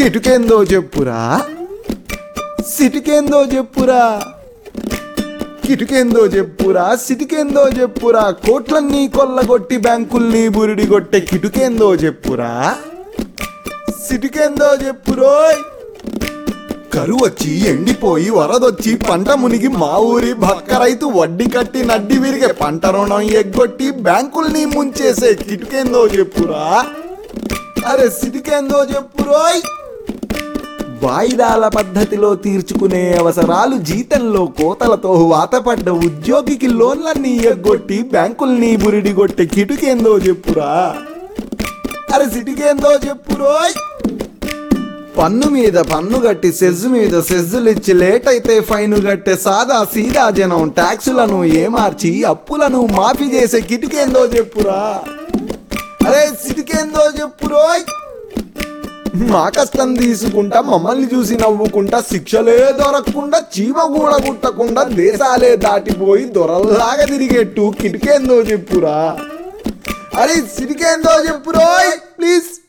కిటుకేందో చెప్పురా సిటికేందో చెప్పురా కిటుకేందో చెప్పురా సిటికేందో చెప్పురా కోట్లన్నీ కొల్లగొట్టి బ్యాంకుల్ని బురిడి కొట్టే కిటుకేందో చెప్పురా సిటికేందో చెప్పురోయ్ కరువు వచ్చి ఎండిపోయి వరదొచ్చి పంట మునిగి మా ఊరి భక్క రైతు వడ్డీ కట్టి నడ్డి విరిగే పంట రుణం ఎగ్గొట్టి బ్యాంకుల్ని ముంచేసే కిటుకేందో చెప్పురా అరే సిటికేందో చెప్పురోయ్ వాయిదాల పద్ధతిలో తీర్చుకునే అవసరాలు జీతంలో కోతలతో వాతపడ్డ ఉద్యోగికి లోన్లన్నీ ఎగ్గొట్టి బ్యాంకుల్ని బురిడిగొట్టే కిటుకేందో చెప్పురా అరే సిటికేందో చెప్పురోయ్ పన్ను మీద పన్ను కట్టి సెజ్జు మీద సెజ్జులిచ్చి లేట్ అయితే ఫైన్ కట్టే సాదా సీదా జనం ట్యాక్సులను ఏమార్చి అప్పులను మాఫీ చేసే కిటికేందో చెప్పురా అరే సిటికేందో చెప్పురోయ్ మా కష్టం తీసుకుంటా మమ్మల్ని చూసి నవ్వుకుంటా శిక్షలే దొరకకుండా చీమ కూడా కుట్టకుండా దేశాలే దాటిపోయి దొరల్లాగా తిరిగేట్టు కిటికేందో చెప్పురా అరే సిటికేందో చెప్పురోయ్ ప్లీజ్